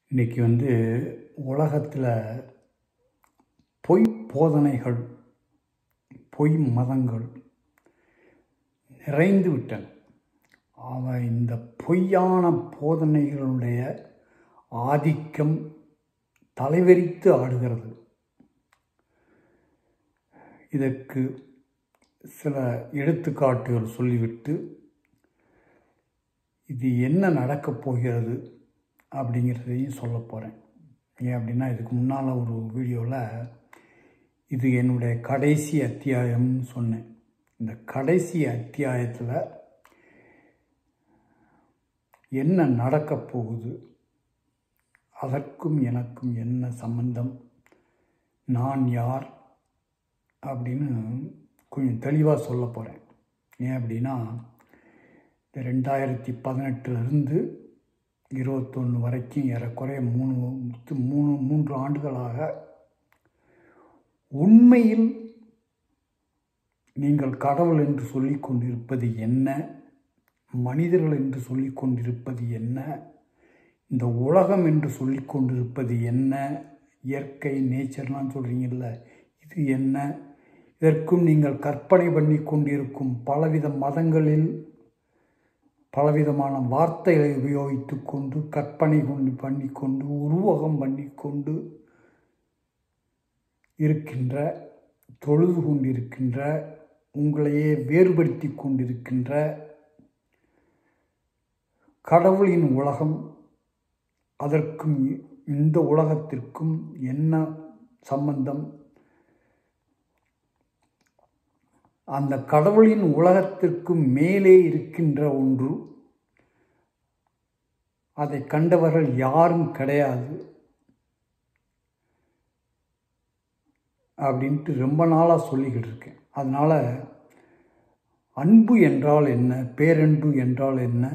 இன்றைக்கி வந்து உலகத்தில் பொய் போதனைகள் பொய் மதங்கள் நிறைந்து விட்டன அவன் இந்த பொய்யான போதனைகளுடைய ஆதிக்கம் தலைவெறித்து ஆடுகிறது இதற்கு சில எடுத்துக்காட்டுகள் சொல்லிவிட்டு இது என்ன நடக்கப் போகிறது அப்படிங்கிறதையும் சொல்ல போகிறேன் ஏன் அப்படின்னா இதுக்கு முன்னால் ஒரு வீடியோவில் இது என்னுடைய கடைசி அத்தியாயம்னு சொன்னேன் இந்த கடைசி அத்தியாயத்தில் என்ன நடக்கப் போகுது அதற்கும் எனக்கும் என்ன சம்பந்தம் நான் யார் அப்படின்னு கொஞ்சம் தெளிவாக சொல்ல போகிறேன் ஏன் அப்படின்னா இந்த ரெண்டாயிரத்தி பதினெட்டுலேருந்து இருபத்தொன்று வரைக்கும் ஏறக்குறைய மூணு மூணு மூன்று ஆண்டுகளாக உண்மையில் நீங்கள் கடவுள் என்று சொல்லிக் கொண்டிருப்பது என்ன மனிதர்கள் என்று சொல்லிக் கொண்டிருப்பது என்ன இந்த உலகம் என்று சொல்லிக் கொண்டிருப்பது என்ன இயற்கை நேச்சர்லாம் சொல்கிறீங்கல்ல இது என்ன இதற்கும் நீங்கள் கற்பனை பண்ணி கொண்டிருக்கும் பலவித மதங்களில் பலவிதமான வார்த்தைகளை உபயோகித்து கொண்டு கற்பனை கொண்டு பண்ணி கொண்டு உருவகம் பண்ணி கொண்டு இருக்கின்ற தொழுது கொண்டிருக்கின்ற உங்களையே வேறுபடுத்தி கொண்டிருக்கின்ற கடவுளின் உலகம் அதற்கும் இந்த உலகத்திற்கும் என்ன சம்பந்தம் அந்த கடவுளின் உலகத்திற்கு மேலே இருக்கின்ற ஒன்று அதை கண்டவர்கள் யாரும் கிடையாது அப்படின்ட்டு ரொம்ப நாளாக சொல்லிக்கிட்டு இருக்கேன் அதனால் அன்பு என்றால் என்ன பேரன்பு என்றால் என்ன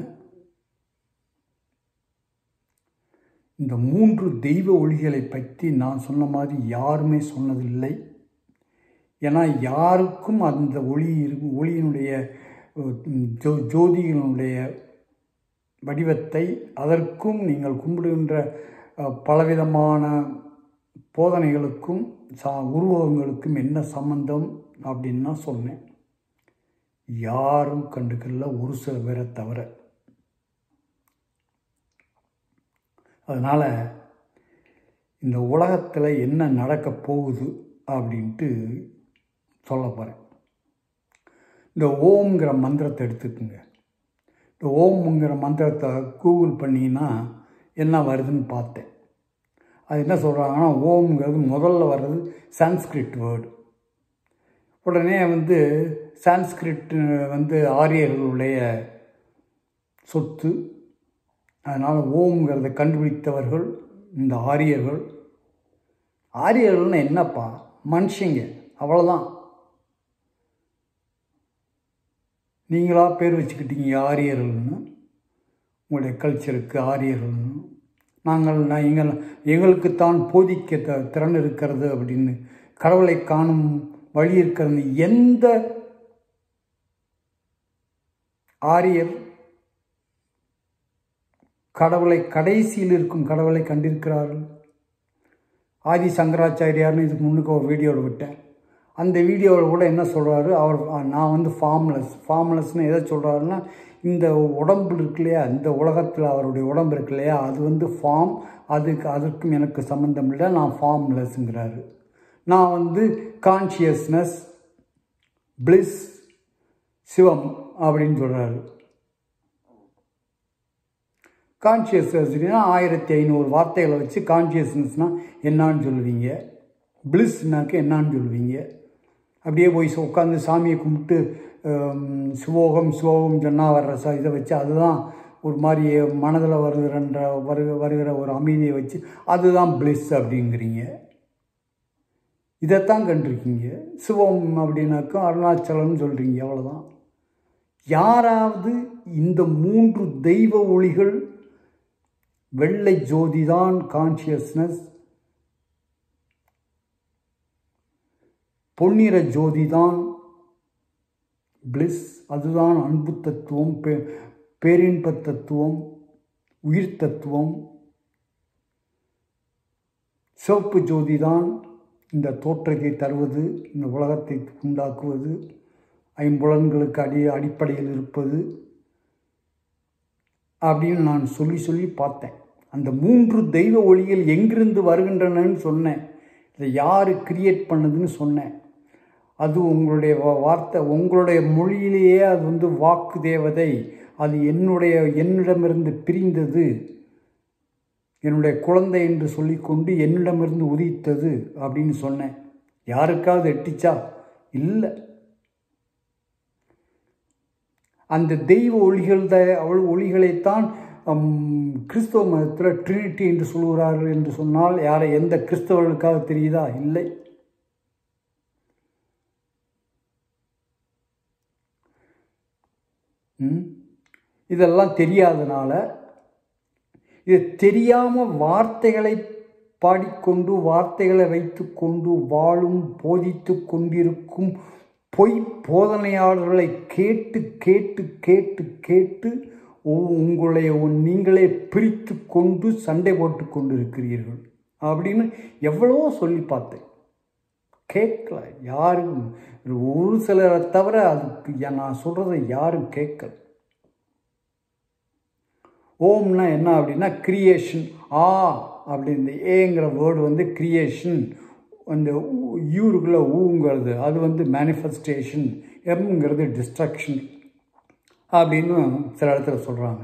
இந்த மூன்று தெய்வ ஒளிகளை பற்றி நான் சொன்ன மாதிரி யாருமே சொன்னதில்லை ஏன்னா யாருக்கும் அந்த ஒளி ஒளியினுடைய ஜோ ஜோதியினுடைய வடிவத்தை அதற்கும் நீங்கள் கும்பிடுகின்ற பலவிதமான போதனைகளுக்கும் சா உருவகங்களுக்கும் என்ன சம்பந்தம் அப்படின்னு நான் சொன்னேன் யாரும் கண்டுக்கல ஒரு சில பேரை தவிர அதனால் இந்த உலகத்தில் என்ன நடக்க போகுது அப்படின்ட்டு சொல்ல போகிறேன் இந்த ஓம்ங்கிற மந்திரத்தை எடுத்துக்கோங்க இந்த ஓம்ங்கிற மந்திரத்தை கூகுள் பண்ணிங்கன்னா என்ன வருதுன்னு பார்த்தேன் அது என்ன சொல்கிறாங்கன்னா ஓம்ங்கிறது முதல்ல வர்றது சான்ஸ்கிரிட் வேர்டு உடனே வந்து சான்ஸ்கிரிட் வந்து ஆரியர்களுடைய சொத்து அதனால் ஓம்ங்கிறத கண்டுபிடித்தவர்கள் இந்த ஆரியர்கள் ஆரியர்கள்னு என்னப்பா மனுஷங்க அவ்வளோதான் நீங்களாக பேர் வச்சுக்கிட்டீங்க ஆரியர்கள்னு உங்களுடைய கல்ச்சருக்கு ஆரியர்கள்னு நாங்கள் நான் எங்கள் எங்களுக்குத்தான் போதிக்க த திறன் இருக்கிறது அப்படின்னு கடவுளை காணும் வழி இருக்கிறது எந்த ஆரியர் கடவுளை கடைசியில் இருக்கும் கடவுளை கண்டிருக்கிறார்கள் ஆதி சங்கராச்சாரியார்னு இதுக்கு முன்னுக்கு ஒரு வீடியோவில் விட்டேன் அந்த வீடியோவில் கூட என்ன சொல்கிறாரு அவர் நான் வந்து ஃபார்ம்லெஸ் ஃபார்ம்லெஸ்னு எதை சொல்கிறாருன்னா இந்த உடம்பு இருக்கு இல்லையா இந்த உலகத்தில் அவருடைய உடம்பு இருக்கு இல்லையா அது வந்து ஃபார்ம் அதுக்கு அதற்கும் எனக்கு சம்மந்தம் இல்லை நான் ஃபார்ம்லெஸ்ங்கிறாரு நான் வந்து கான்ஷியஸ்னஸ் பிளிஸ் சிவம் அப்படின்னு சொல்கிறாரு கான்ஷியஸ்னஸ்னா ஆயிரத்தி ஐநூறு வார்த்தைகளை வச்சு கான்ஷியஸ்னஸ்னால் என்னான்னு சொல்லுவீங்க பிளிஸ்னாக்க என்னான்னு சொல்லுவீங்க அப்படியே போய் உட்காந்து சாமியை கும்பிட்டு சிவோகம் சிவோகம் சொன்னால் வர்ற ச இதை வச்சு அதுதான் ஒரு மாதிரி மனதில் வருகிற வரு வருகிற ஒரு அமைதியை வச்சு அதுதான் பிளிஸ் அப்படிங்கிறீங்க இதைத்தான் கண்டிருக்கீங்க சிவம் அப்படின்னாக்கா அருணாச்சலம்னு சொல்கிறீங்க அவ்வளோதான் யாராவது இந்த மூன்று தெய்வ ஒளிகள் வெள்ளை ஜோதி தான் கான்ஷியஸ்னஸ் பொன்னிற ஜோதி தான் பிளிஸ் அதுதான் அன்பு தத்துவம் பே பேரின்ப தத்துவம் உயிர் தத்துவம் சிவப்பு ஜோதி தான் இந்த தோற்றத்தை தருவது இந்த உலகத்தை உண்டாக்குவது ஐம்புலன்களுக்கு அடி அடிப்படையில் இருப்பது அப்படின்னு நான் சொல்லி சொல்லி பார்த்தேன் அந்த மூன்று தெய்வ ஒளிகள் எங்கிருந்து வருகின்றனன்னு சொன்னேன் இதை யார் கிரியேட் பண்ணுதுன்னு சொன்னேன் அது உங்களுடைய வா- வார்த்தை உங்களுடைய மொழியிலேயே அது வந்து வாக்கு தேவதை அது என்னுடைய என்னிடமிருந்து பிரிந்தது என்னுடைய குழந்தை என்று சொல்லிக்கொண்டு என்னிடமிருந்து உதித்தது அப்படின்னு சொன்னேன் யாருக்காவது எட்டிச்சா இல்லை அந்த தெய்வ ஒளிகள் த அவள் ஒளிகளைத்தான் ஹம், கிறிஸ்தவ மதத்தில் ட்ரினிட்டி என்று சொல்கிறார்கள் என்று சொன்னால் யாரை எந்த கிறிஸ்தவர்களுக்காக தெரியுதா இல்லை ம்? இதெல்லாம் தெரியாதனால இது தெரியாமல் வார்த்தைகளை பாடிக்கொண்டு வார்த்தைகளை வைத்துக்கொண்டு வாழும் போதித்து கொண்டிருக்கும் பொய் போதனையாளர்களை கேட்டு கேட்டு கேட்டு கேட்டு உ- உங்களை உன் நீங்களே பிரித்து கொண்டு சண்டை போட்டு கொண்டு இருக்கிறீர்கள் அப்படின்னு எவ்வளவோ சொல்லி பார்த்தேன் கேட்கல யாரும் ஒரு சிலரை தவிர அதுக்கு யா- நான் சொல்கிறத யாரும் கேட்கல ஓம்னா என்ன அப்படின்னா கிரியேஷன் ஆ அப்படி இந்த ஏங்கிற வேர்டு வந்து கிரியேஷன் அந்த யூருக்குள்ள ஊங்கிறது அது வந்து மேனிஃபெஸ்டேஷன் எம்ங்கிறது டிஸ்ட்ரக்ஷன் அப்படின்னு சில இடத்துல சொல்கிறாங்க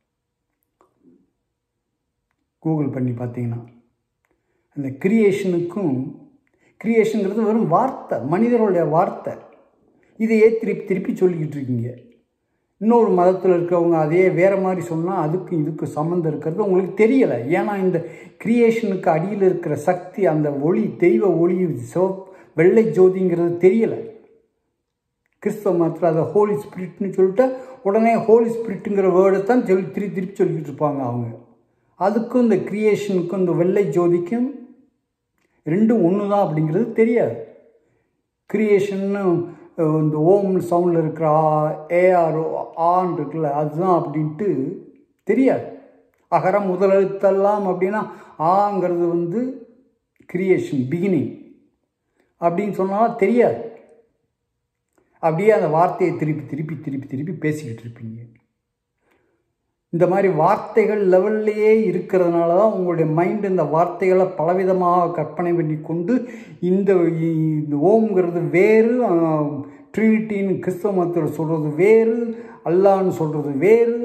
கூகுள் பண்ணி பார்த்தீங்கன்னா அந்த கிரியேஷனுக்கும் கிரியேஷனுங்கிறது வெறும் வார்த்தை மனிதர்களுடைய வார்த்தை இதையே திருப்பி திருப்பி சொல்லிக்கிட்டு இருக்கீங்க இன்னொரு மதத்தில் இருக்கிறவங்க அதையே வேறு மாதிரி சொன்னால் அதுக்கு இதுக்கு சம்மந்தம் இருக்கிறது உங்களுக்கு தெரியலை ஏன்னா இந்த கிரியேஷனுக்கு அடியில் இருக்கிற சக்தி அந்த ஒளி தெய்வ ஒளி சிவப் வெள்ளை ஜோதிங்கிறது தெரியலை கிறிஸ்தவ மதத்தில் அதை ஹோலி ஸ்பிரிட்னு சொல்லிட்டு உடனே ஹோலி ஸ்பிரிட்டுங்கிற வேர்டை தான் சொல்லி திருப்பி திருப்பி சொல்லிக்கிட்டு இருப்பாங்க அவங்க அதுக்கும் இந்த கிரியேஷனுக்கும் இந்த வெள்ளை ஜோதிக்கும் ரெண்டும் ஒன்று தான் அப்படிங்கிறது தெரியாது கிரியேஷன்னு அஹ், இந்த ஓம் சவுண்டில் இருக்கிற ஆ ஏஆர் ஆன் இருக்குல்ல அதுதான் அப்படின்ட்டு தெரியாது அகர முதலெழுத்தெல்லாம் அப்படின்னா ஆங்கிறது வந்து கிரியேஷன் பிகினிங் அப்படின்னு சொன்னால் தெரியாது அப்படியே அந்த வார்த்தையை திருப்பி திருப்பி திருப்பி திருப்பி பேசிக்கிட்டு இருப்பீங்க இந்த மாதிரி வார்த்தைகள் லெவல்லையே இருக்கிறதுனால தான் உங்களுடைய மைண்ட் இந்த வார்த்தைகளை பலவிதமாக கற்பனை பண்ணி கொண்டு இந்த இந்த ஓம்ங்கிறது வேறு ட்ரினிட்டின்னு கிறிஸ்தவ மதத்தில் சொல்கிறது வேறு அல்லான்னு சொல்கிறது வேறு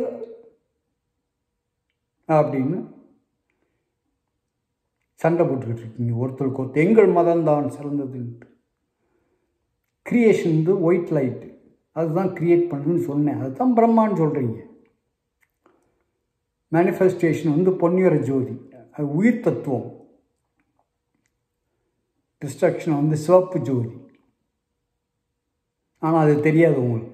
அப்படின்னு சண்டை போட்டுக்கிட்டு இருக்கீங்க ஒருத்தருக்கு ஒருத்தர் எங்கள் மதம் தான் சிறந்ததுன்ட்டு கிரியேஷன் வந்து ஒயிட் லைட்டு அதுதான் கிரியேட் பண்ணுதுன்னு சொன்னேன் அதுதான் பிரம்மான்னு சொல்கிறீங்க மேனிஃபெஸ்டேஷன் வந்து பொன்னியர ஜோதி அது உயிர் தத்துவம் டிஸ்ட்ரக்ஷன் வந்து சிவப்பு ஜோதி ஆனால் அது தெரியாது உங்களுக்கு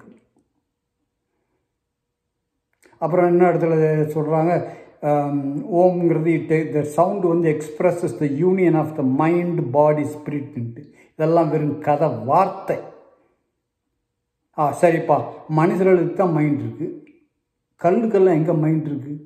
அப்புறம் என்ன இடத்துல சொல்கிறாங்க ஓம்ங்கிறது இட் த சவுண்டு வந்து expresses the union of the mind body ஸ்பிரிட்ன்ட்டு இதெல்லாம் வெறும் கதை வார்த்தை ஆ சரிப்பா மனிதர்களுக்கு தான் மைண்ட் இருக்குது கல்லுக்கெல்லாம் எங்கே மைண்ட் இருக்குது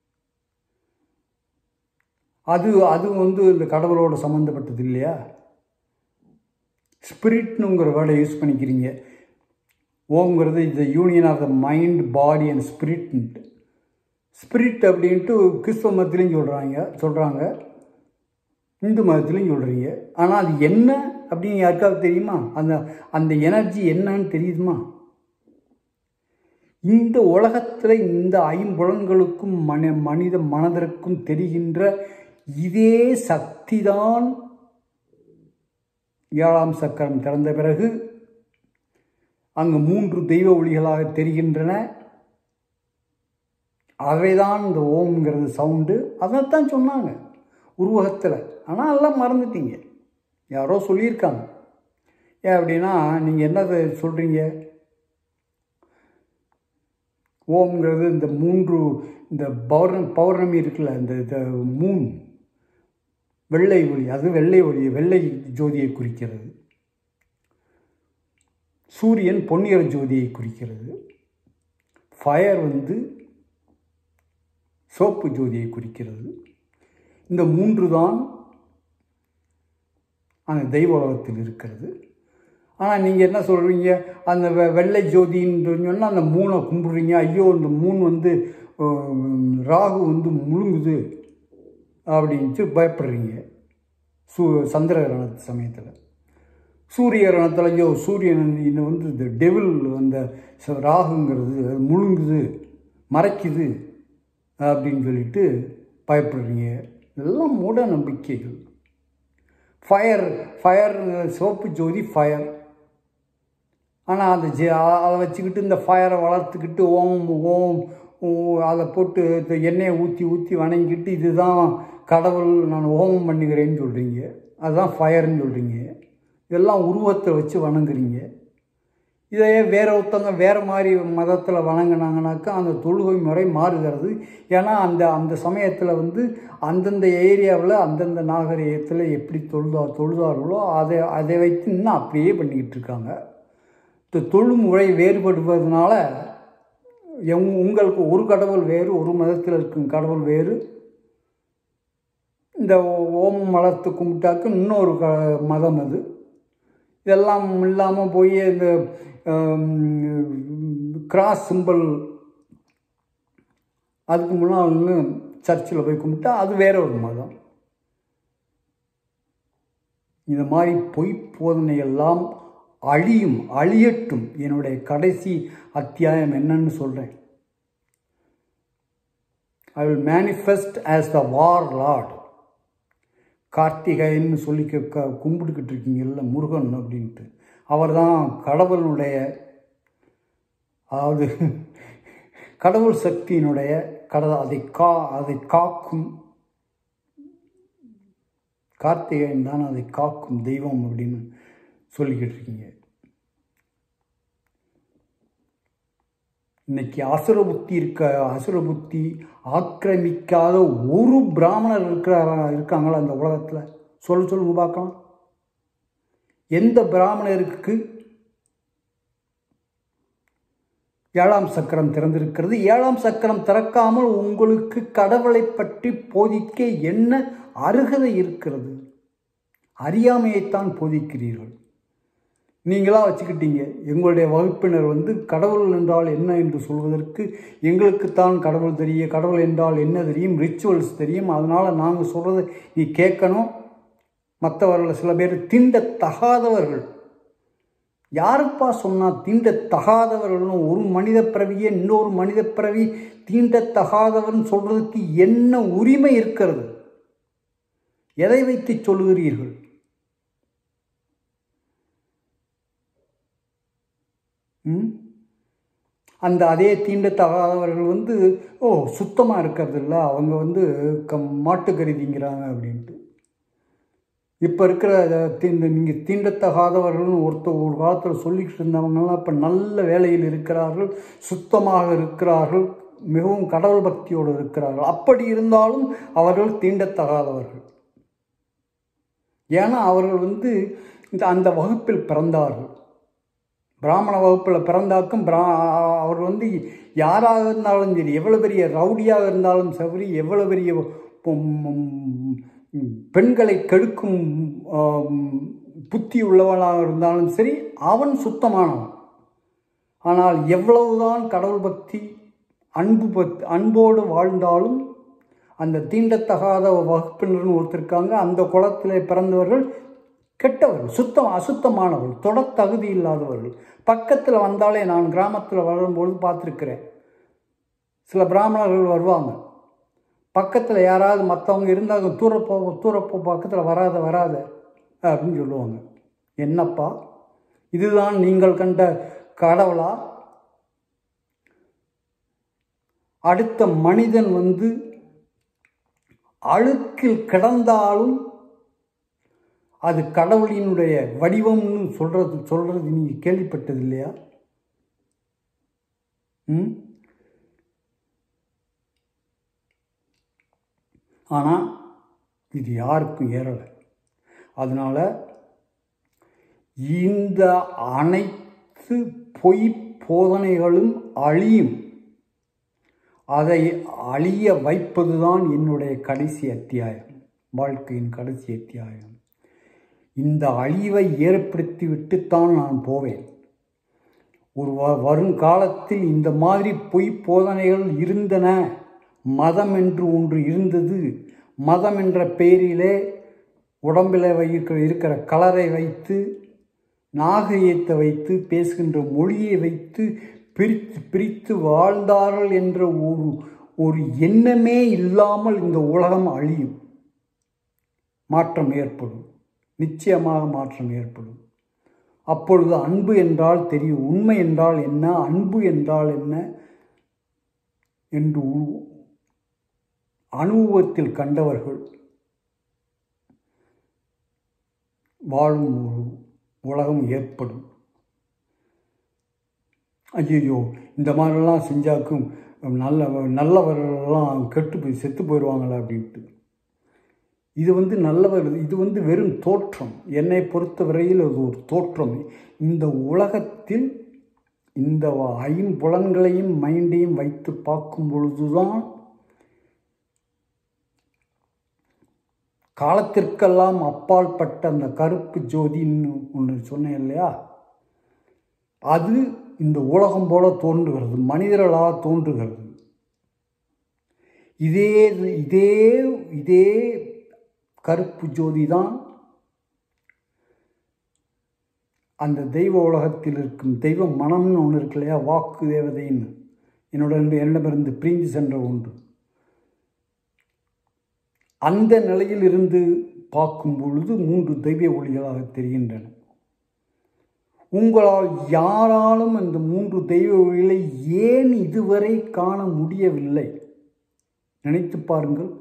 அது அது வந்து இந்த கடவுளோட சம்மந்தப்பட்டது இல்லையா ஸ்பிரிட்னுங்கிற வேர்டை யூஸ் பண்ணிக்கிறீங்க ஓங்கிறது இந்த union of the mind body and ஸ்பிரிட்ன்ட்டு ஸ்பிரிட் அப்படின்ட்டு கிறிஸ்தவ மதத்துலேயும் சொல்கிறாங்க சொல்கிறாங்க இந்து மதத்துலேயும் சொல்கிறீங்க ஆனால் அது என்ன அப்படின்னு யாருக்காவது தெரியுமா அந்த அந்த எனர்ஜி என்னன்னு தெரியுமா இந்த உலகத்தில் இந்த ஐம்புலன்களுக்கும் மன மனித மனதிற்கும் தெரிகின்ற இதே சக்தி தான் ஏழாம் சக்கரம் திறந்த பிறகு அங்கு மூன்று தெய்வ ஒளிகளாக தெரிகின்றன அவைதான் இந்த ஓம்ங்கிறது சவுண்டு அதைத்தான் சொன்னாங்க உருவகத்தில் ஆனால் எல்லாம் மறந்துட்டீங்க யாரோ சொல்லியிருக்காங்க ஏன் அப்படின்னா நீங்கள் என்னது சொல்கிறீங்க ஓம்ங்கிறது இந்த மூன்று இந்த பௌர்ணமி பௌர்ணமி இருக்குல்ல இந்த இந்த மூன் வெள்ளை ஒளி அது வெள்ளை ஒளி வெள்ளை ஜோதியை குறிக்கிறது சூரியன் பொன்னிற ஜோதியை குறிக்கிறது ஃபயர் வந்து சோப்பு ஜோதியை குறிக்கிறது இந்த மூன்று தான் அந்த தெய்வ உலகத்தில் இருக்கிறது ஆனால் நீங்கள் என்ன சொல்கிறீங்க அந்த வெ வெள்ளை ஜோதின்னு சொன்னால் அந்த மூணை கும்பிடுறீங்க ஐயோ இந்த மூணு வந்து உம், ராகு வந்து முழுங்குது அப்படின்ட்டு பயப்படுறீங்க சூ சந்திர கிரகணத்து சமயத்தில் சூரிய கிரகணத்தில் ஐயோ சூரியன் இந்த வந்து இந்த டெவில் அந்த ச- ராகுங்கிறது அது முழுங்குது மறைக்குது அப்படின்னு சொல்லிட்டு பயப்படுறீங்க இதெல்லாம் மூட நம்பிக்கைகள் ஃபயர் ஃபயர் சிவப்பு ஜோதி ஃபயர் ஆனால் அந்த ஜெ அ- அதை வச்சுக்கிட்டு இந்த ஃபயரை வளர்த்துக்கிட்டு ஓம் ஓம் ஓ, அதை போட்டு இந்த எண்ணெயை ஊற்றி ஊற்றி வணங்கிக்கிட்டு இதுதான் கடவுள் நான் ஹோமம் பண்ணுகிறேன்னு சொல்கிறீங்க அதுதான் ஃபயர்னு சொல்கிறீங்க இதெல்லாம் உருவத்தை வச்சு வணங்குறீங்க இதையே வேற ஒருத்தவங்க வேறு மாதிரி மதத்தில் வணங்கினாங்கனாக்கா அந்த தொழுகை முறை மாறுகிறது ஏன்னா அந்த அந்த சமயத்தில் வந்து அந்தந்த ஏரியாவில் அந்தந்த நாகரிகத்தில் எப்படி தொழுதா தொழுதார்களோ அதை அதை வைத்து இன்னும் அப்படியே பண்ணிக்கிட்டு இருக்காங்க இந்த தொழுமுறை வேறுபடுவதனால எங் உங்களுக்கு ஒரு கடவுள் வேறு ஒரு மதத்தில் இருக்கும் கடவுள் வேறு இந்த ஓமம் வளர்த்து கும்பிட்டாக்கு இன்னொரு க மதம் அது இதெல்லாம் இல்லாமல் போய் இந்த கிராஸ் சிம்பிள் அதுக்கு முன்னால் சர்ச்சில் போய் கும்பிட்டா அது வேற ஒரு மதம் இந்த மாதிரி பொய் போதனை எல்லாம் அழியும் அழியட்டும் என்னுடைய கடைசி அத்தியாயம் என்னன்னு சொல்கிறேன் I will manifest as the war lord கார்த்திகைன்னு சொல்லி க- க- கும்பிட்டுக்கிட்டு இருக்கீங்கல்ல முருகன் அப்படின்ட்டு அவர் தான் கடவுளுடைய அதாவது கடவுள் சக்தியினுடைய கடவுள் அதை கா அதை காக்கும் கார்த்திகேயன் தான் அதை காக்கும் தெய்வம் அப்படின்னு சொல்லிக்கிட்டு இருக்கீங்க இன்னைக்கு அசுர புத்தி இருக்க அசுர புத்தி ஆக்கிரமிக்காத ஒரு பிராமணர் இருக்கிறாரா இருக்காங்களா அந்த உலகத்தில் சொல்ல சொல்லுங்க பார்க்கலாம் எந்த பிராமணருக்கு ஏழாம் சக்கரம் திறந்திருக்கிறது ஏழாம் சக்கரம் திறக்காமல் உங்களுக்கு கடவுளை பற்றி போதிக்க என்ன அருகதை இருக்கிறது அறியாமையைத்தான் போதிக்கிறீர்கள் நீங்களா வச்சுக்கிட்டீங்க எங்களுடைய வகுப்பினர் வந்து கடவுள் என்றால் என்ன என்று சொல்வதற்கு எங்களுக்குத்தான் கடவுள் தெரியும் கடவுள் என்றால் என்ன தெரியும் ரிச்சுவல்ஸ் தெரியும் அதனால் நாங்கள் சொல்கிறத நீ கேட்கணும் மற்றவர்கள் சில பேர் தீண்டத்தகாதவர்கள் யாருப்பா சொன்னா தீண்டத்தகாதவர்கள்னு ஒரு மனித பிறவியே இன்னொரு மனித பிறவி தீண்டத்தகாதவன் சொல்றதுக்கு என்ன உரிமை இருக்கிறது எதை வைத்து சொல்லுகிறீர்கள் ம்? அந்த அதே தீண்டத்தகாதவர்கள் வந்து ஓ சுத்தமாக இருக்கிறது இல்லை அவங்க வந்து க மாட்டுக்கறி திங்கிறாங்க அப்படின்ட்டு இப்போ இருக்கிற தீண்ட நீங்கள் தீண்டத்தகாதவர்கள்னு ஒருத்தர் ஒரு காலத்தில் சொல்லிக்கிட்டு இருந்தவங்கலாம் இப்போ நல்ல வேலையில் இருக்கிறார்கள் சுத்தமாக இருக்கிறார்கள் மிகவும் கடவுள் பக்தியோடு இருக்கிறார்கள் அப்படி இருந்தாலும் அவர்கள் தீண்டத்தகாதவர்கள் ஏன்னா அவர்கள் வந்து இந்த அந்த வகுப்பில் பிறந்தார்கள் பிராமண வகுப்பில் பிறந்தாக்கும் பிரா அவர் வந்து யாராக இருந்தாலும் சரி எவ்வளோ பெரிய ரவுடியாக இருந்தாலும் சரி எவ்வளோ பெரிய பொம்- பெண்களை கெடுக்கும் ஆம், புத்தி உள்ளவனாக இருந்தாலும் சரி அவன் சுத்தமானவன் ஆனால் எவ்வளவுதான் கடவுள் பக்தி அன்பு பத் அன்போடு வாழ்ந்தாலும் அந்த தீண்டத்தகாத வகுப்பினர்னு ஒருத்தருக்காங்க அந்த குளத்திலே பிறந்தவர்கள் கெட்டவர்கள் சுத்தம் அசுத்தமானவர்கள் தொட தகுதி இல்லாதவர்கள் பக்கத்தில் வந்தாலே நான் கிராமத்தில் வளரும்பொழுது பார்த்துருக்கிறேன் சில பிராமணர்கள் வருவாங்க பக்கத்தில் யாராவது மற்றவங்க இருந்தாங்க தூரப்போ தூரப்போ பக்கத்தில் வராத வராத அப்படின்னு சொல்லுவாங்க என்னப்பா இதுதான் நீங்கள் கண்ட கடவுளா அடுத்த மனிதன் வந்து அழுக்கில் கிடந்தாலும் அது கடவுளினுடைய வடிவம்னு சொல்றது சொல்றது நீங்க கேள்விப்பட்டது இல்லையா ம் ஆனால் இது யாருக்கும் ஏறலை அதனால இந்த அனைத்து பொய் போதனைகளும் அழியும் அதை அழிய வைப்பதுதான் என்னுடைய கடைசி அத்தியாயம் வாழ்க்கையின் கடைசி அத்தியாயம் இந்த அழிவை ஏற்படுத்தி விட்டுத்தான் நான் போவேன் ஒரு வ வருங்காலத்தில் இந்த மாதிரி பொய் போதனைகள் இருந்தன மதம் என்று ஒன்று இருந்தது மதம் என்ற பெயரிலே உடம்பில் வைக்கிற இருக்கிற கலரை வைத்து நாகரிகத்தை வைத்து பேசுகின்ற மொழியை வைத்து பிரித்து பிரித்து வாழ்ந்தார்கள் என்ற ஒரு ஒரு எண்ணமே இல்லாமல் இந்த உலகம் அழியும் மாற்றம் ஏற்படும் நிச்சயமாக மாற்றம் ஏற்படும் அப்பொழுது அன்பு என்றால் தெரியும் உண்மை என்றால் என்ன அன்பு என்றால் என்ன என்று அனுபவத்தில் கண்டவர்கள் வாழும் ஒரு உலகம் ஏற்படும் ஐயோ இந்த மாதிரிலாம் செஞ்சாக்கும் நல்ல நல்லவர்கள்லாம் கெட்டு போய் செத்து போயிடுவாங்களா அப்படின்ட்டு இது வந்து நல்லவர் இது வந்து வெறும் தோற்றம் என்னை பொறுத்தவரையில் அது ஒரு தோற்றம் இந்த உலகத்தில் இந்த ஐம்புலன்களையும் மைண்டையும் வைத்து பார்க்கும் பொழுதுதான் காலத்திற்கெல்லாம் அப்பால் பட்ட அந்த கருப்பு ஜோதின்னு ஒன்று சொன்னேன் இல்லையா அது இந்த உலகம் போல தோன்றுகிறது மனிதர்களாக தோன்றுகிறது இதே இதே இதே கருப்பு ஜோதி தான் அந்த தெய்வ உலகத்தில் இருக்கும் தெய்வ மனம்னு ஒன்று இருக்கு இல்லையா வாக்கு தேவதைன்னு என்னோட என்னிடமிருந்து பிரிஞ்சு சென்ற ஒன்று அந்த நிலையில் இருந்து பார்க்கும் பொழுது மூன்று தெய்வ ஒளிகளாக தெரிகின்றன உங்களால் யாராலும் அந்த மூன்று தெய்வ ஒளிகளை ஏன் இதுவரை காண முடியவில்லை நினைத்து பாருங்கள்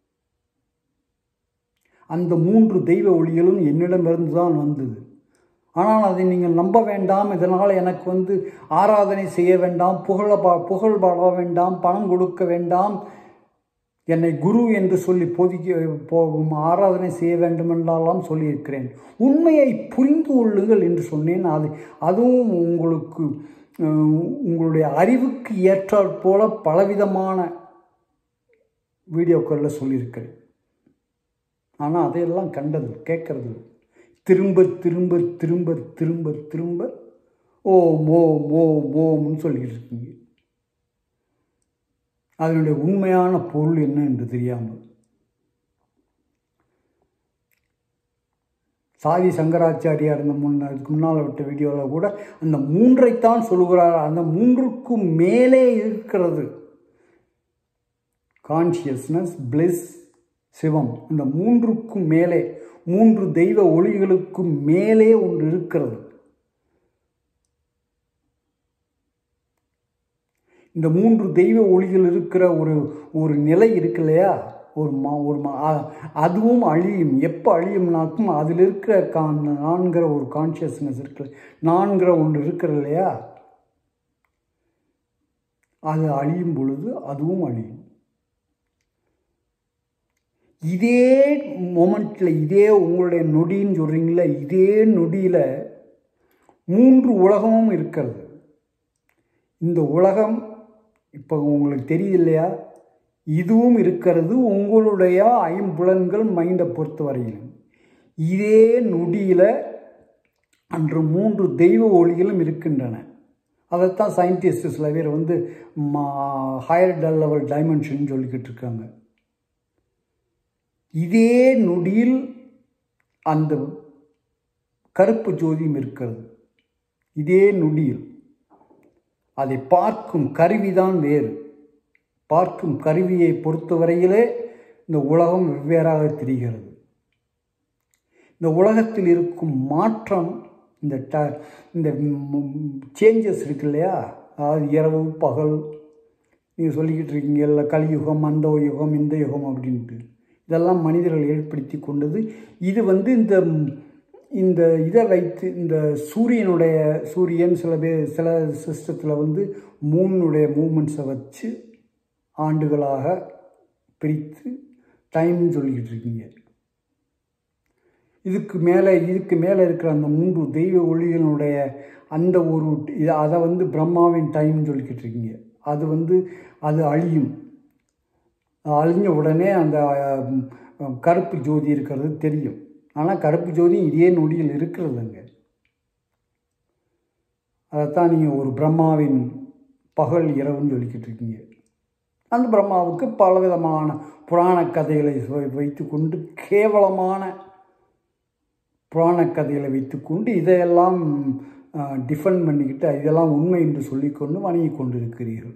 அந்த மூன்று தெய்வ ஒளிகளும் என்னிடமிருந்து தான் வந்தது ஆனால் அதை நீங்கள் நம்ப வேண்டாம் இதனால் எனக்கு வந்து ஆராதனை செய்ய வேண்டாம் புகழ பா புகழ் பாட வேண்டாம் பணம் கொடுக்க வேண்டாம் என்னை குரு என்று சொல்லி போதிக்க போகும் ஆராதனை செய்ய வேண்டும் என்றெல்லாம் சொல்லியிருக்கிறேன் உண்மையை புரிந்து கொள்ளுங்கள் என்று சொன்னேன் அது அதுவும் உங்களுக்கு உங்களுடைய அறிவுக்கு ஏற்றாற் போல பலவிதமான வீடியோக்களில் சொல்லியிருக்கிறேன் ஆனால் அதையெல்லாம் கண்டது கேட்கறது திரும்ப திரும்ப திரும்ப திரும்ப திரும்ப ஓம் ஓம் ஓம் ஓம்னு சொல்லிட்டு இருக்கீங்க அதனுடைய உண்மையான பொருள் என்ன என்று தெரியாமல் சாதி சங்கராச்சாரியார் இந்த முன் அதுக்கு முன்னால் விட்ட வீடியோவில் கூட அந்த மூன்றைத்தான் சொல்கிறார் அந்த மூன்றுக்கும் மேலே இருக்கிறது கான்சியஸ்னஸ் பிளிஸ் சிவம் இந்த மூன்றுக்கும் மேலே மூன்று தெய்வ ஒளிகளுக்கும் மேலே ஒன்று இருக்கிறது இந்த மூன்று தெய்வ ஒளிகள் இருக்கிற ஒரு ஒரு நிலை இருக்கு இல்லையா ஒரு மா ஒரு மா அதுவும் அழியும் எப்போ அழியும்னாக்கும் அதில் இருக்கிற கான் நான்கிற ஒரு கான்சியஸ்னஸ் இருக்கு நான்கிற ஒன்று இருக்கிற இல்லையா அது அழியும் பொழுது அதுவும் அழியும் இதே மொமெண்ட்டில் இதே உங்களுடைய நொடின்னு சொல்கிறீங்கள இதே நொடியில் மூன்று உலகமும் இருக்கிறது இந்த உலகம் இப்போ உங்களுக்கு தெரியுது இல்லையா இதுவும் இருக்கிறது உங்களுடைய ஐம்புலன்கள் மைண்டை பொறுத்த வரையிலும் இதே நொடியில் அன்று மூன்று தெய்வ ஒளிகளும் இருக்கின்றன அதைத்தான் சயின்டிஸ்ட் சில பேர் வந்து ஹையர் டல் லெவல் டைமென்ஷன் சொல்லிக்கிட்டு இருக்காங்க இதே நொடியில் அந்த கருப்பு ஜோதியும் இருக்கிறது இதே நொடியில் அதை பார்க்கும் கருவிதான் வேறு பார்க்கும் கருவியை பொறுத்தவரையிலே இந்த உலகம் வெவ்வேறாக தெரிகிறது இந்த உலகத்தில் இருக்கும் மாற்றம் இந்த ட இந்த சேஞ்சஸ் இருக்கு இல்லையா அதாவது இரவு பகல் நீங்கள் சொல்லிக்கிட்டு இருக்கீங்க இல்லை கலியுகம் அந்த யுகம் இந்த யுகம் அப்படின்ட்டு இதெல்லாம் மனிதர்கள் ஏற்படுத்தி கொண்டது இது வந்து இந்த இந்த இதை வைத்து இந்த சூரியனுடைய சூரியன் சில பேர் சில சிஸ்டத்தில் வந்து மூணுடைய மூமெண்ட்ஸை வச்சு ஆண்டுகளாக பிரித்து டைம்னு சொல்லிக்கிட்டு இருக்கீங்க இதுக்கு மேலே இதுக்கு மேலே இருக்கிற அந்த மூன்று தெய்வ ஒளிகளுடைய அந்த ஒரு இது அதை வந்து பிரம்மாவின் டைம்னு சொல்லிக்கிட்டு இருக்கீங்க அது வந்து அது அழியும் அழிஞ்ச உடனே அந்த கருப்பு ஜோதி இருக்கிறது தெரியும் ஆனால் கருப்பு ஜோதி இதே நொடியில் இருக்கிறதுங்க அதைத்தான் நீங்கள் ஒரு பிரம்மாவின் பகல் இரவுன்னு சொல்லிக்கிட்டு இருக்கீங்க அந்த பிரம்மாவுக்கு பலவிதமான புராண கதைகளை வை- வைத்துக்கொண்டு கேவலமான புராண கதைகளை வைத்துக்கொண்டு இதையெல்லாம் டிஃபெண்ட் பண்ணிக்கிட்டு இதெல்லாம் உண்மை என்று சொல்லிக்கொண்டு வணங்கி கொண்டிருக்கிறீர்கள்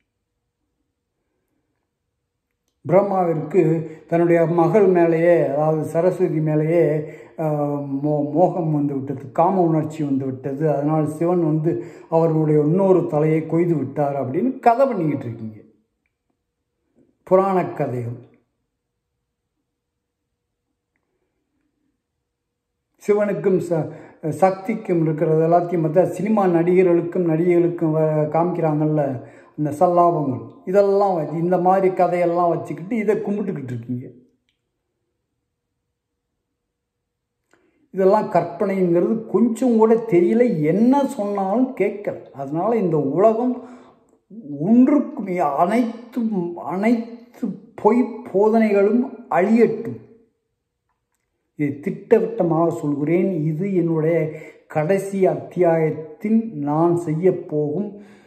பிரம்மாவிற்கு தன்னுடைய மகள் மேலேயே அதாவது சரஸ்வதி மேலேயே ஆஹ், மோ மோகம் வந்து விட்டது காம உணர்ச்சி வந்து விட்டது அதனால் சிவன் வந்து அவர்களுடைய இன்னொரு தலையை கொய்து விட்டார் அப்படின்னு கதை பண்ணிக்கிட்டு இருக்கீங்க புராணக் கதைகள் சிவனுக்கும் ச சக்திக்கும் இருக்கிறது எல்லாத்தையும் பார்த்தா சினிமா நடிகர்களுக்கும் நடிகைகளுக்கும் வ- காமிக்கிறாங்கல்ல இந்த சல்லாபங்கள் இதெல்லாம் வச்சு இந்த மாதிரி கதையெல்லாம் வச்சுக்கிட்டு இதை கும்பிட்டுக்கிட்டு இருக்கீங்க இதெல்லாம் கற்பனைங்கிறது கொஞ்சம் கூட தெரியல என்ன சொன்னாலும் கேட்கல அதனால இந்த உலகம் ஒன்றுக்கும் அனைத்து அனைத்து பொய் போதனைகளும் அழியட்டும் இதை திட்டவட்டமாக சொல்கிறேன் இது என்னுடைய கடைசி அத்தியாயத்தின் நான் செய்ய போகும்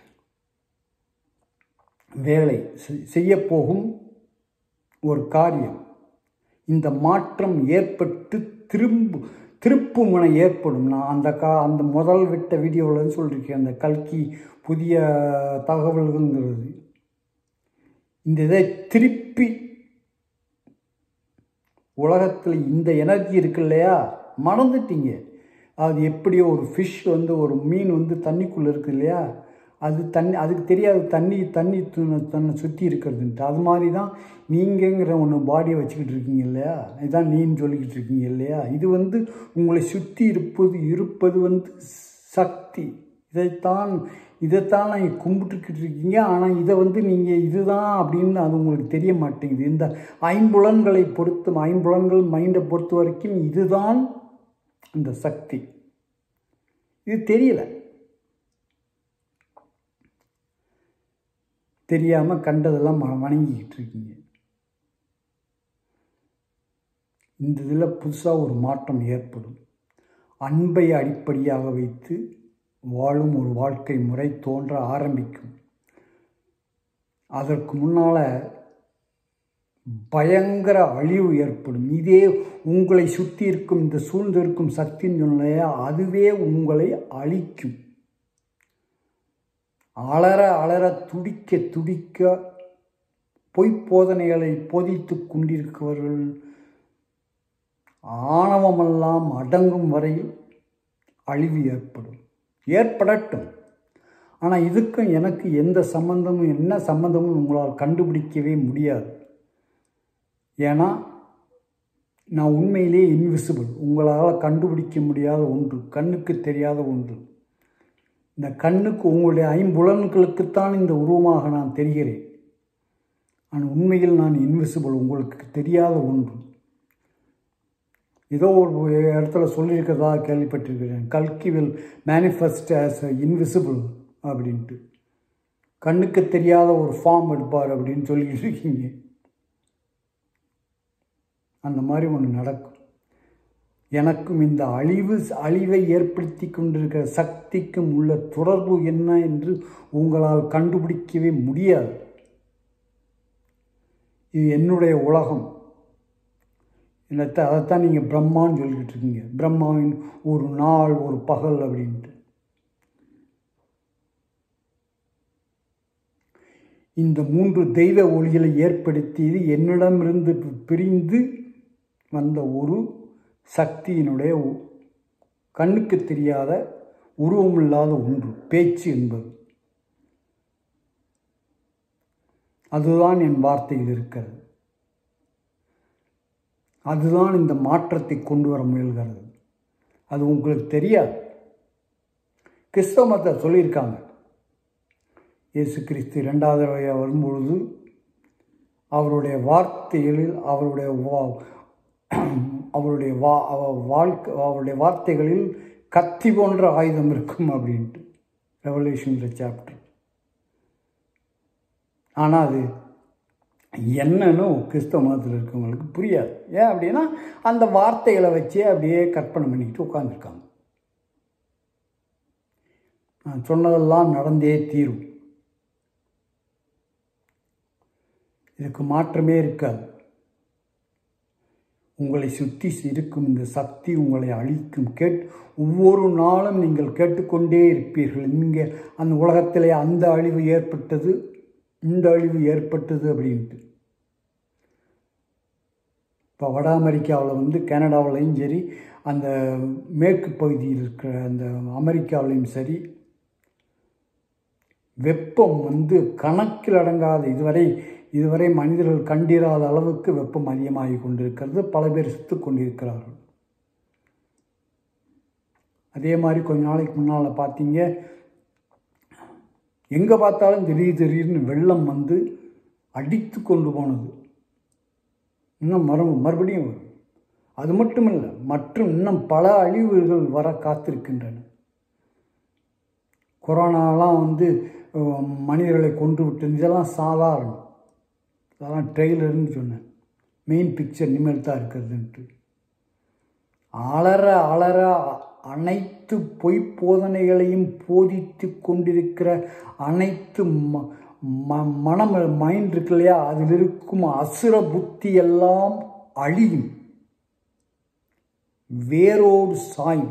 வேலை செய்ய போகும் ஒரு காரியம் இந்த மாற்றம் ஏற்பட்டு திரும்ப திருப்பு முனை ஏற்படும் நான் அந்த கா அந்த முதல் விட்ட வீடியோவில் சொல்லியிருக்கேன் அந்த கல்கி புதிய தகவல்கள்ங்கிறது இந்த இதை திருப்பி உலகத்தில் இந்த எனர்ஜி இருக்கு இல்லையா மறந்துட்டீங்க அது எப்படியோ ஒரு ஃபிஷ் வந்து ஒரு மீன் வந்து தண்ணிக்குள்ளே இருக்கு இல்லையா அது தண்ணி அதுக்கு தெரியாது தண்ணி தண்ணி து- தன்னை சுற்றி இருக்கிறதுன்ட்டு அது மாதிரி தான் நீங்கங்கிற ஒன்று பாடியை வச்சுக்கிட்டு இருக்கீங்க இல்லையா இதுதான் நீன்னு சொல்லிக்கிட்டு இருக்கீங்க இல்லையா இது வந்து உங்களை சுற்றி இருப்பது இருப்பது வந்து சக்தி இதைத்தான் இதைத்தான் நீங்கள் கும்பிட்டுக்கிட்டு இருக்கீங்க ஆனால் இதை வந்து நீங்கள் இதுதான் அப்படின்னு அது உங்களுக்கு தெரிய மாட்டேங்குது இந்த ஐம்புலன்களை பொறுத்து ஐம்புலன்கள் மைண்டை பொறுத்த வரைக்கும் இதுதான் இந்த சக்தி இது தெரியல தெரியாமல் கண்டதெல்லாம் ம- வணங்கிக்கிட்டு இருக்கீங்க இந்த இதில் புதுசாக ஒரு மாற்றம் ஏற்படும் அன்பை அடிப்படையாக வைத்து வாழும் ஒரு வாழ்க்கை முறை தோன்ற ஆரம்பிக்கும் அதற்கு முன்னால் பயங்கர அழிவு ஏற்படும் இதே உங்களை சுற்றி இருக்கும் இந்த சூழ்ந்திருக்கும் சக்தின்னு சொன்ன அதுவே உங்களை அழிக்கும் அலற அலற துடிக்க துடிக்க பொய்ப்போதனைகளை போதித்து கொண்டிருக்கிறவர்கள் ஆணவமெல்லாம் அடங்கும் வரையில் அழிவு ஏற்படும் ஏற்படட்டும் ஆனால் இதுக்கும் எனக்கு எந்த சம்பந்தமும் என்ன சம்பந்தமும் உங்களால் கண்டுபிடிக்கவே முடியாது ஏன்னா நான் உண்மையிலே இன்விசிபிள் உங்களால் கண்டுபிடிக்க முடியாத ஒன்று கண்ணுக்கு தெரியாத ஒன்று இந்த கண்ணுக்கு உங்களுடைய ஐம்புலன்களுக்குத்தான் இந்த உருவமாக நான் தெரிகிறேன் ஆனால் உண்மையில் நான் இன்விசிபிள் உங்களுக்கு தெரியாத ஒன்று ஏதோ ஒரு இடத்துல சொல்லியிருக்கிறதா கேள்விப்பட்டிருக்கிறேன் கல்கி வில் மேனிஃபெஸ்ட் ஆஸ் இன்விசிபிள் அப்படின்ட்டு கண்ணுக்கு தெரியாத ஒரு ஃபார்ம் எடுப்பார் அப்படின்னு சொல்லிட்டு இருக்கீங்க அந்த மாதிரி ஒன்று நடக்கும் எனக்கும் இந்த அழிவு அழிவை ஏற்படுத்தி கொண்டிருக்கிற சக்திக்கும் உள்ள தொடர்பு என்ன என்று உங்களால் கண்டுபிடிக்கவே முடியாது இது என்னுடைய உலகம் என்னத்தை அதைத்தான் நீங்கள் பிரம்மான்னு சொல்லிக்கிட்டு இருக்கீங்க பிரம்மாவின் ஒரு நாள் ஒரு பகல் அப்படின்ட்டு இந்த மூன்று தெய்வ ஒளிகளை ஏற்படுத்தியது என்னிடமிருந்து பிரிந்து வந்த ஒரு சக்தியினுடைய உ- கண்ணுக்கு தெரியாத உருவமில்லாத ஒன்று பேச்சு என்பது அதுதான் என் வார்த்தையில் இருக்கிறது அதுதான் இந்த மாற்றத்தை கொண்டு வர முயல்கிறது அது உங்களுக்கு தெரியாது கிறிஸ்தவ மதத்தை சொல்லியிருக்காங்க இயேசு கிறிஸ்து இரண்டாவது தடவையாக வரும்பொழுது அவருடைய வார்த்தைகளில் அவருடைய வா- அவருடைய வா அவ- வாழ்க்கை அவருடைய வார்த்தைகளில் கத்தி போன்ற ஆயுதம் இருக்கும் அப்படின்ட்டு ரெவலேஷன் சாப்டர் ஆனால் அது என்னன்னு கிறிஸ்தவ மதத்தில் இருக்கவங்களுக்கு புரியாது ஏன் அப்படின்னா அந்த வார்த்தைகளை வச்சே அப்படியே கற்பனை பண்ணிக்கிட்டு உட்காந்துருக்காங்க நான் சொன்னதெல்லாம் நடந்தே தீரும் இதுக்கு மாற்றமே இருக்காது உங்களை சுற்றி இருக்கும் இந்த சக்தி உங்களை அழிக்கும் கேட் ஒவ்வொரு நாளும் நீங்கள் கேட்டுக்கொண்டே இருப்பீர்கள் இங்கே அந்த உலகத்திலே அந்த அழிவு ஏற்பட்டது இந்த அழிவு ஏற்பட்டது அப்படின்ட்டு இப்போ வட அமெரிக்காவில் வந்து கனடாவிலையும் சரி அந்த மேற்கு பகுதியில் இருக்கிற அந்த அமெரிக்காவிலையும் சரி வெப்பம் வந்து கணக்கில் அடங்காத இதுவரை இதுவரை மனிதர்கள் கண்டிராத அளவுக்கு வெப்பம் அதிகமாகி கொண்டிருக்கிறது பல பேர் செத்து கொண்டிருக்கிறார்கள் அதே மாதிரி கொஞ்ச நாளைக்கு முன்னால் பார்த்தீங்க எங்கே பார்த்தாலும் திடீர் திடீர்னு வெள்ளம் வந்து அடித்து கொண்டு போனது இன்னும் மறு மறுபடியும் வரும் அது மட்டும் இல்லை மற்றும் இன்னும் பல அழிவுகள் வர காத்திருக்கின்றன கொரோனாலாம் வந்து மனிதர்களை கொன்று விட்டு இதெல்லாம் சாதாரணம் அதெல்லாம் ட்ரெய்லர்னு சொன்னேன் மெயின் பிக்சர் இனிமேல் தான் இருக்கிறதுன்ட்டு அலற அலற அனைத்து பொய் போதனைகளையும் போதித்து கொண்டிருக்கிற அனைத்து ம ம மனம் மைண்ட் இருக்கு இல்லையா அதில் இருக்கும் அசுர புத்தி எல்லாம் அழியும் வேரோடு சாயும்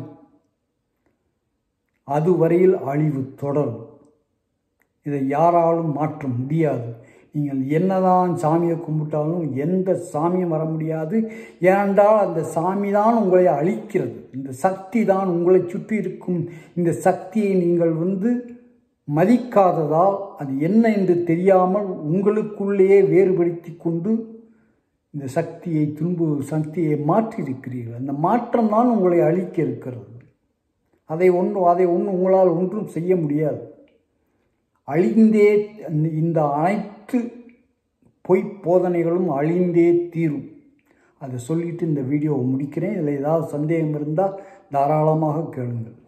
அதுவரையில் அழிவு தொடரும் இதை யாராலும் மாற்ற முடியாது நீங்கள் என்னதான் சாமியை கும்பிட்டாலும் எந்த சாமியும் வர முடியாது ஏனென்றால் அந்த சாமி தான் உங்களை அழிக்கிறது இந்த சக்தி தான் உங்களை சுற்றி இருக்கும் இந்த சக்தியை நீங்கள் வந்து மதிக்காததால் அது என்ன என்று தெரியாமல் உங்களுக்குள்ளேயே வேறுபடுத்தி கொண்டு இந்த சக்தியை துன்பு சக்தியை மாற்றியிருக்கிறீர்கள் அந்த மாற்றம் தான் உங்களை அழிக்க இருக்கிறது அதை ஒன்று அதை ஒன்று உங்களால் ஒன்றும் செய்ய முடியாது அழிந்தே இந்த அனைத்து பொய் போதனைகளும் அழிந்தே தீரும் அதை சொல்லிட்டு இந்த வீடியோவை முடிக்கிறேன் இதில் ஏதாவது சந்தேகம் இருந்தால் தாராளமாக கேளுங்கள்